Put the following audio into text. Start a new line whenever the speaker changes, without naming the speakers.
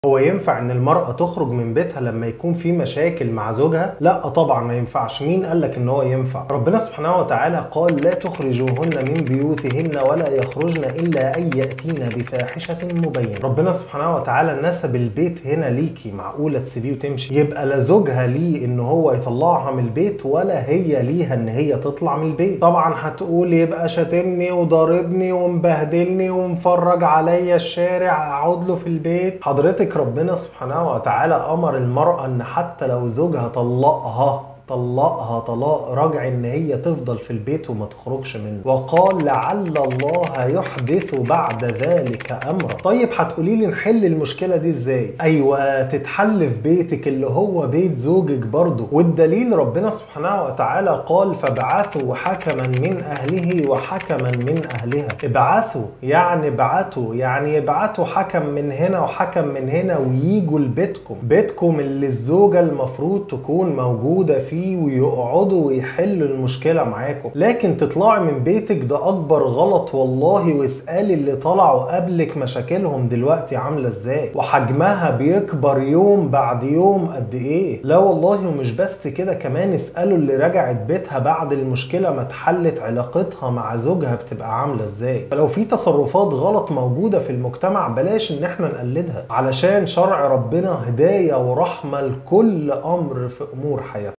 هو ينفع ان المرأة تخرج من بيتها لما يكون في مشاكل مع زوجها؟ لا طبعا ما ينفعش، مين قال لك ان هو ينفع؟ ربنا سبحانه وتعالى قال لا تخرجوهن من بيوتهن ولا يخرجن الا ان ياتين بفاحشة مبينة. ربنا سبحانه وتعالى نسب البيت هنا ليكي، معقولة تسيبيه وتمشي؟ يبقى لا زوجها ليه ان هو يطلعها من البيت ولا هي ليها ان هي تطلع من البيت. طبعا هتقول يبقى شاتمني وضاربني ومبهدلني ومفرج عليا الشارع اقعد له في البيت. حضرتك ربنا سبحانه وتعالى امر المرأة ان حتى لو زوجها طلقها طلقها طلاق راجع ان هي تفضل في البيت وما تخرجش منه وقال لعل الله يحدث بعد ذلك امرا طيب هتقولي لي نحل المشكله دي ازاي ايوه تتحل في بيتك اللي هو بيت زوجك برضه والدليل ربنا سبحانه وتعالى قال فابعثوا حكما من اهله وحكما من اهلها ابعثوا يعني ابعتوا يعني ابعتوا حكم من هنا وحكم من هنا وييجوا لبيتكم بيتكم اللي الزوجه المفروض تكون موجوده فيه فيه ويقعدوا ويحلوا المشكلة معاكم لكن تطلعي من بيتك ده أكبر غلط والله واسألي اللي طلعوا قبلك مشاكلهم دلوقتي عاملة ازاي وحجمها بيكبر يوم بعد يوم قد ايه لا والله ومش بس كده كمان اسألوا اللي رجعت بيتها بعد المشكلة ما اتحلت علاقتها مع زوجها بتبقى عاملة ازاي فلو في تصرفات غلط موجودة في المجتمع بلاش ان احنا نقلدها علشان شرع ربنا هداية ورحمة لكل أمر في أمور حياتنا